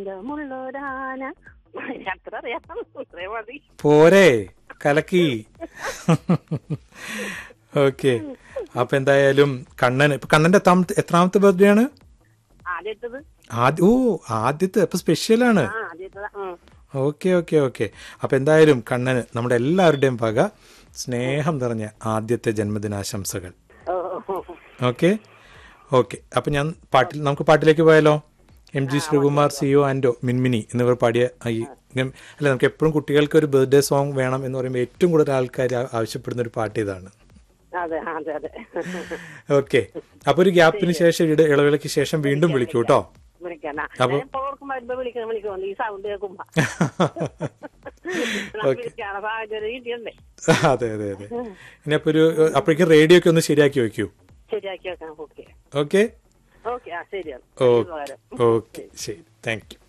മുള്ളൊരാന അത്ര അറിയാം അത്രേ മതി പോരെ കലക്കി ഓക്കെ അപ്പൊ എന്തായാലും കണ്ണൻ ഇപ്പൊ കണ്ണന്റെ എത്രാമത്തെ എത്രാമത്തെ ബർത്ത്ഡേ ആണ് ആദ്യത്തത് ആദ്യ ഓ ആദ്യത്തെ അപ്പൊ സ്പെഷ്യലാണ് ആ ആദ്യത്തത് ഉം. ഓക്കെ ഓക്കെ ഓക്കെ അപ്പൊ എന്തായാലും കണ്ണന് നമ്മുടെ എല്ലാവരുടെയും വക സ്നേഹം നിറഞ്ഞ ആദ്യത്തെ ജന്മദിനാശംസകൾ ഓ, ഓ, ഓ. ഓക്കെ ഓക്കെ അപ്പൊ ഞാൻ പാട്ടിൽ നമുക്ക് പാട്ടിലേക്ക് പോയാലോ എം ജി ശ്രീകുമാർ സിഒ ആൻഡോ മിൻമിനി എന്നിവർ പാടിയ ഈ ഇങ്ങനെ- അല്ല നമുക്ക് എപ്പോഴും കുട്ടികൾക്ക് ഒരു ബർത്ത്ഡേ സോങ് വേണം എന്ന് പറയുമ്പോൾ ഏറ്റവും കൂടുതൽ ആൾക്കാർ ആ- ആവശ്യപ്പെടുന്ന ഒരു പാട്ട് ഇതാണ് അതെ അതെ അതെ ഓക്കെ അപ്പൊ ഒരു ഗ്യാപ്പിന് ശേഷം ഇട ഇളവിളക്ക് ശേഷം വീണ്ടും വിളിക്കൂ കേട്ടോ വിളിക്കണ അപ്പൊ- ഞാൻ ഇപ്പൊ ഓർക്കുമ്പോ വരുമ്പോ വിളിക്കണം വിളിക്കണം ഈ സൗണ്ട് കേൾക്കുമ്പോ ഓക്കെ വിളിക്കാണ് സാഹചര്യം കിട്ടിയണ്ടേ അതെ അതെ അതെ ഇനി അപ്പൊ ഒരു അപ്പോഴേക്കും റേഡിയോ ഒക്കെ ഒന്ന് ശരിയാക്കി വെക്കൂ ശരിയാക്കി വെക്കാം ഓക്കെ ഓക്കെ ഓക്കെ ആ ശരിയാണ് ഓ ഉപകാരം ഓക്കെ ശരി താങ്ക് യു